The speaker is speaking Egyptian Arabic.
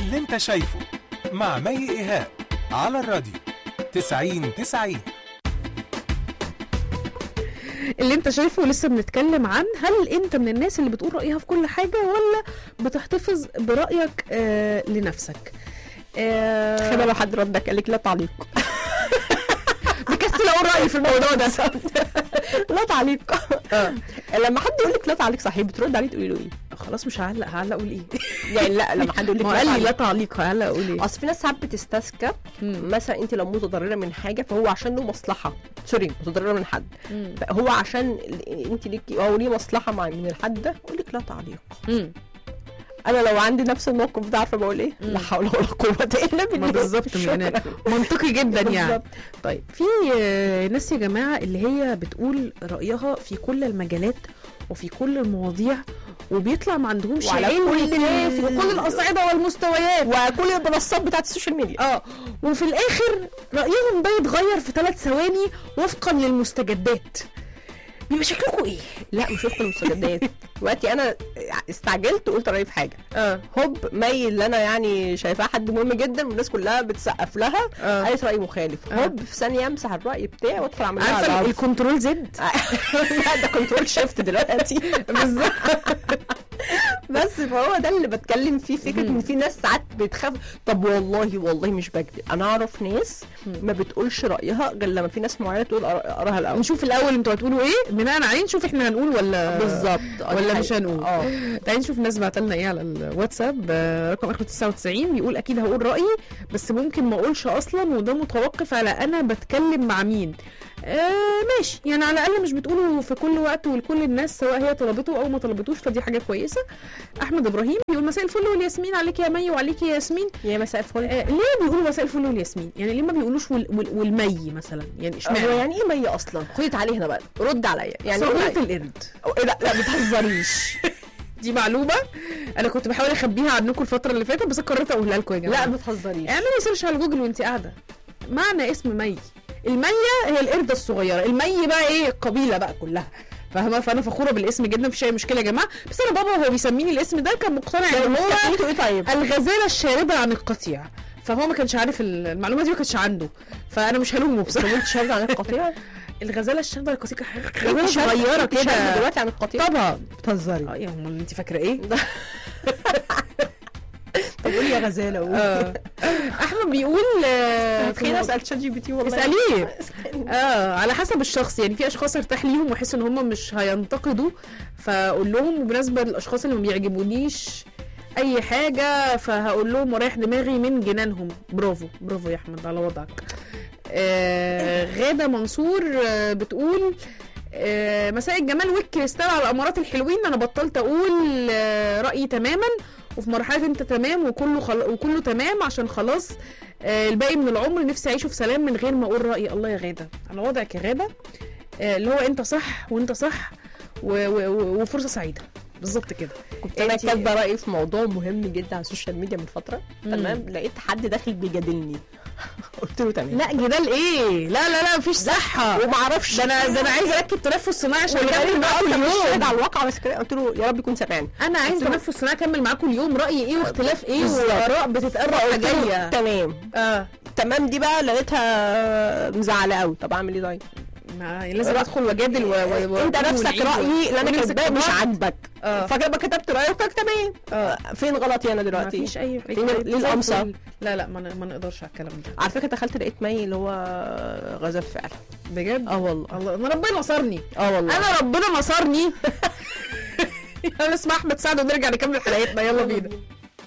اللي انت شايفه مع مي إيهاب على الراديو 90 90 اللي انت شايفه لسه بنتكلم عن هل انت من الناس اللي بتقول رايها في كل حاجه ولا بتحتفظ برايك آه لنفسك آه خلي لو حد ردك قال لك لا تعليق بكسل اقول رايي في الموضوع ده لا تعليق لما حد يقول لك لا تعليق صحيح بترد عليه تقولي له ايه؟ خلاص مش هعلق هعلق اقول ايه يعني لا لما حد يقول لك ما هو لا قال لي لا تعليق تعليق هعلق اقول ايه اصل في ناس ساعات بتستذكى مم. مثلا انت لو متضرره من حاجه فهو عشان له مصلحه سوري متضرره من حد مم. هو عشان ال- انت ليكي او ليه مصلحه مع من الحد ده يقول لك لا تعليق مم. انا لو عندي نفس الموقف ده عارفه بقول ايه؟ مم. لا حول ولا قوه الا بالله ما بالظبط من هنا شكراً. منطقي جدا يعني بالظبط. طيب في آه، ناس يا جماعه اللي هي بتقول رايها في كل المجالات وفي كل المواضيع وبيطلع ما عندهمش وعلى علم كل كافي في ال- كل الاصعده والمستويات وكل المنصات بتاعت السوشيال ميديا اه وفي الاخر رايهم ده يتغير في ثلاث ثواني وفقا للمستجدات بيبقى شكلكم ايه؟ لا مش وفق المستجدات دلوقتي انا استعجلت وقلت رايي في حاجه اه هوب مي اللي انا يعني شايفاها حد مهم جدا والناس كلها بتسقف لها اه قالت راي مخالف آه. هوب في ثانيه امسح الراي بتاعي وادخل اعمل لها عارفه لايف. الكنترول زد لا ده كنترول شيفت دلوقتي بالظبط بس فهو ده اللي بتكلم فيه فكره مم. ان في ناس ساعات بتخاف طب والله والله مش بكذب انا اعرف ناس مم. ما بتقولش رايها غير لما في ناس معينه تقول أرا- اراها الاول نشوف الاول انتوا هتقولوا ايه بناء عليه نشوف احنا هنقول ولا بالظبط آه، دي ولا حقيقة. مش هنقول. اه تعالي نشوف الناس بعت لنا ايه على الواتساب آه، رقم اخر 99 بيقول اكيد هقول رايي بس ممكن ما اقولش اصلا وده متوقف على انا بتكلم مع مين آه ماشي يعني على الاقل مش بتقولوا في كل وقت ولكل الناس سواء هي طلبته او ما طلبتوش فدي حاجه كويسه احمد ابراهيم بيقول مساء الفل والياسمين عليك يا مي وعليك يا ياسمين يا مساء الفل آه ليه بيقولوا مساء الفل والياسمين يعني ليه ما بيقولوش وال وال والمي مثلا يعني هو اشمعنى يعني ايه مي اصلا خدي تعالي هنا بقى رد عليا يعني قولي صغيرة عليا. القرد أو- لا لا بتهزريش دي معلومه انا كنت بحاول اخبيها عنكم الفتره اللي فاتت بس قررت اقولها لكم يا جماعه لا بتهزريش اعملي سيرش على جوجل وانت قاعده معنى اسم مي المية هي القردة الصغيرة المي بقى ايه القبيلة بقى كلها فاهمة فأنا فخورة بالاسم جدا مفيش أي مشكلة يا جماعة بس أنا بابا وهو بيسميني الاسم ده كان مقتنع إن هو تقولي ايه طيب الغزالة الشاردة عن القطيع فهو ما كانش عارف ال- المعلومة دي ما كانتش عنده فأنا مش هلومه بصراحة قلت شرد عن القطيع الغزالة الشاردة عن القطيع غزالة صغيرة شرد كده دلوقتي عن القطيع طبعا بتهزري اه يا امال انت فاكرة ايه؟ طب قولي يا غزاله قولي اه احمد بيقول آه، في خليني الموضوع- اسال شات جي بي تي والله اسأليه. اه على حسب الشخص يعني في اشخاص ارتاح ليهم واحس ان هم مش هينتقدوا فاقول لهم وبالنسبه للاشخاص اللي ما بيعجبونيش اي حاجه فهقول لهم ورايح دماغي من جنانهم برافو برافو يا احمد على وضعك آه غاده منصور آه بتقول آه مساء الجمال والكريستال على الامارات الحلوين انا بطلت اقول آه رايي تماما وفي مرحله انت تمام وكله خل... وكله تمام عشان خلاص آه الباقي من العمر نفسي اعيشه في سلام من غير ما اقول رايي الله يا غاده على وضعك يا غاده آه اللي هو انت صح وانت صح و... و... و... وفرصه سعيده بالظبط كده كنت انا انتي- كاتبه رايي في موضوع مهم جدا على السوشيال ميديا من فتره مم. تمام لقيت حد داخل بيجادلني قلت له تمام لا جدال ايه لا لا لا مفيش صحه وما اعرفش ده انا ده انا عايزه اركب تنفس صناعي عشان والغريب اكمل إن معاكم أصلاً مش شاهد اليوم على الواقع بس كده قلت له يا رب يكون سامعني انا عايزه قلت له- تنفس صناعي اكمل معاكم اليوم رايي ايه واختلاف ايه بالظبط. واراء بتتقال رايحه قلت له جايه تمام اه تمام دي بقى لقيتها مزعله قوي طب اعمل ايه طيب ما لازم ادخل واجادل و... و... و... انت نفسك ونعيد و- رايي اللي انا ونمسك كاتباه في مش بعض. عاجبك اه فكده بقى كتبت رايي قلت لك تمام اه فين غلطي انا ما دلوقتي فيش اي فين ليه زي القمصة؟ الفل. لا لا ما, ن- ما نقدرش على الكلام ده على فكره دخلت لقيت مي اللي هو غزل فعلا بجد اه والله الله انا ربنا نصرني اه والله انا ربنا نصرني يلا نسمع احمد سعد ونرجع نكمل حلقتنا يلا بينا